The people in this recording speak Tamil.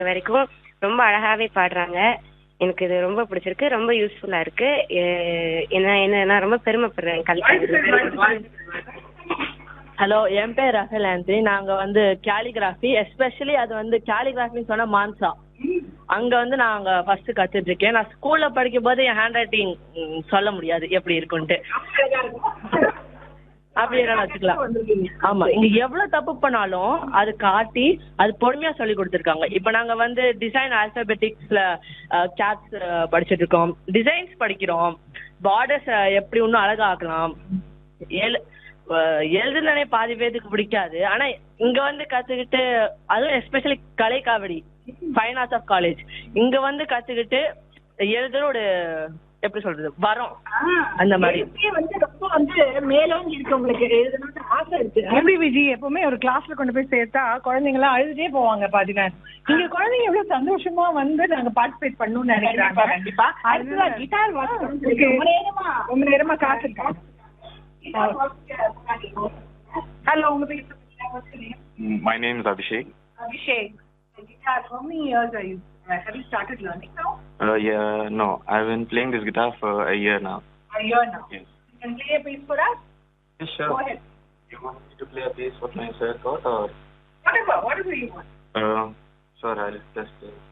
வரைக்கும் ரொம்ப அழகாவே பாடுறாங்க எனக்கு இது ரொம்ப பிடிச்சிருக்கு ரொம்ப யூஸ்ஃபுல்லா இருக்கு எ- என்ன என்ன நான் ரொம்ப பெருமைப்படுறேன் கல்வி ஹலோ என் பேர் ரஃபேல் ஆண்டி நாங்க வந்து கேலிகிராஃபி எஸ்பெஷலி அது வந்து கேலிகிராஃபின்னு சொன்னா மான்சா அங்க வந்து நாங்க ஃபர்ஸ்ட் கத்துட்டு இருக்கேன் நான் ஸ்கூல்ல படிக்கும் போது என் ஹேண்ட் ரைட்டிங் சொல்ல முடியாது எப்படி இருக்குன்ட்டு அப்படி என்ன வச்சுக்கலாம் ஆமா இங்க எவ்வளவு தப்பு பண்ணாலும் அது காட்டி அது பொறுமையா சொல்லி கொடுத்துருக்காங்க இப்ப நாங்க வந்து டிசைன் ஆல்பபெட்டிக்ஸ்ல கேப்ஸ் படிச்சிட்டு இருக்கோம் டிசைன்ஸ் படிக்கிறோம் பார்டர்ஸ் எப்படி இன்னும் அழகாக்கலாம் எழு அஹ் எழுதுனனே பாதி பேருக்கு பிடிக்காது ஆனா இங்க வந்து கத்துக்கிட்டு அதுவும் எஸ்பெஷலி கலை காவடி ஃபைன் ஆர்ட்ஸ் ஆஃப் காலேஜ் இங்க வந்து கத்துக்கிட்டு எழுதுற ஒரு எப்படி சொல்றது வரோம் அந்த மாதிரி எழுத்தே வந்து ரொம்ப வந்து மேலோங்கி இருக்கு உங்களுக்கு எழுதணும்னு ஆசை இருக்கு எப்படி விஜி எப்பவுமே ஒரு கிளாஸ்ல கொண்டு போய் சேர்த்தா குழந்தைங்க எல்லாம் அழுதுட்டே போவாங்க பாதி நேரம் இங்க குழந்தைங்க எவ்வளவு சந்தோஷமா வந்து நாங்க பார்ட்டிசிபேட் பண்ணணும்னு நினைக்கிறாங்க கண்டிப்பா அடுத்ததா கிட்டார் வாசிக்கணும்னு சொல்லி ரொம்ப நேரமா ரொம்ப நேரமா காத்திருக்காங்க ஹலோ உங்க பேர் சொல்லுங்க. Mm, My name is Abhishek. Abhishek guitar how many years are you uh, have you started learning now Uh, yeah, no, I've been playing this guitar for a year now. a year now Yes. you can play a piece for us Yes, sure. go ahead You want me to play a piece what my sir taught or? whatever whatever you want Uh, sure, I'll just. Uh,